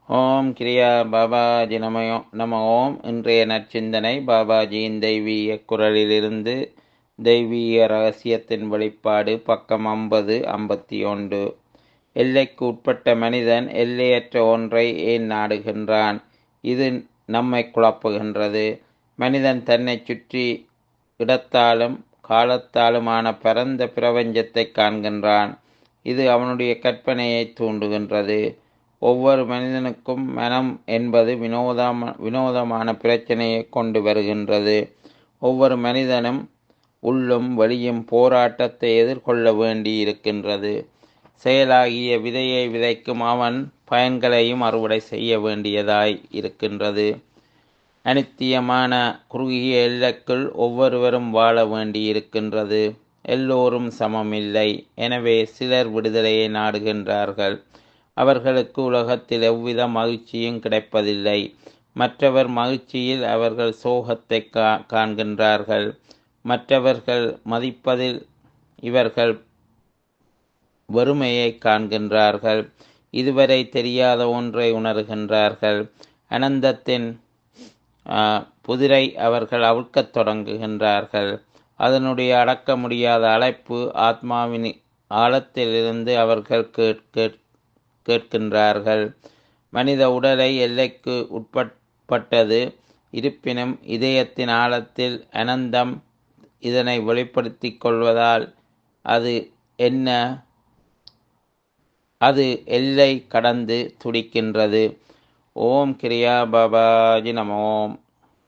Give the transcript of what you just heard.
ஓம் கிரியா பாபாஜி நமயோ நம ஓம் இன்றைய நற்சிந்தனை பாபாஜியின் தெய்வீக குரலிலிருந்து தெய்வீக ரகசியத்தின் வெளிப்பாடு பக்கம் ஐம்பது ஐம்பத்தி ஒன்று எல்லைக்கு உட்பட்ட மனிதன் எல்லையற்ற ஒன்றை ஏன் நாடுகின்றான் இது நம்மை குழப்புகின்றது மனிதன் தன்னை சுற்றி இடத்தாலும் காலத்தாலுமான பரந்த பிரபஞ்சத்தை காண்கின்றான் இது அவனுடைய கற்பனையை தூண்டுகின்றது ஒவ்வொரு மனிதனுக்கும் மனம் என்பது வினோதமா வினோதமான பிரச்சனையை கொண்டு வருகின்றது ஒவ்வொரு மனிதனும் உள்ளும் வெளியும் போராட்டத்தை எதிர்கொள்ள வேண்டி இருக்கின்றது செயலாகிய விதையை விதைக்கும் அவன் பயன்களையும் அறுவடை செய்ய வேண்டியதாய் இருக்கின்றது அனித்தியமான குறுகிய எல்லைக்குள் ஒவ்வொருவரும் வாழ வேண்டி இருக்கின்றது எல்லோரும் சமமில்லை எனவே சிலர் விடுதலையை நாடுகின்றார்கள் அவர்களுக்கு உலகத்தில் எவ்வித மகிழ்ச்சியும் கிடைப்பதில்லை மற்றவர் மகிழ்ச்சியில் அவர்கள் சோகத்தை கா காண்கின்றார்கள் மற்றவர்கள் மதிப்பதில் இவர்கள் வறுமையை காண்கின்றார்கள் இதுவரை தெரியாத ஒன்றை உணர்கின்றார்கள் அனந்தத்தின் புதிரை அவர்கள் அவிழ்க்கத் தொடங்குகின்றார்கள் அதனுடைய அடக்க முடியாத அழைப்பு ஆத்மாவின் ஆழத்திலிருந்து அவர்கள் கேட்க கேட்கின்றார்கள் மனித உடலை எல்லைக்கு உட்பட்டது இருப்பினும் இதயத்தின் ஆழத்தில் அனந்தம் இதனை வெளிப்படுத்தி கொள்வதால் அது என்ன அது எல்லை கடந்து துடிக்கின்றது ஓம் கிரியா பாபாஜி நம ஓம்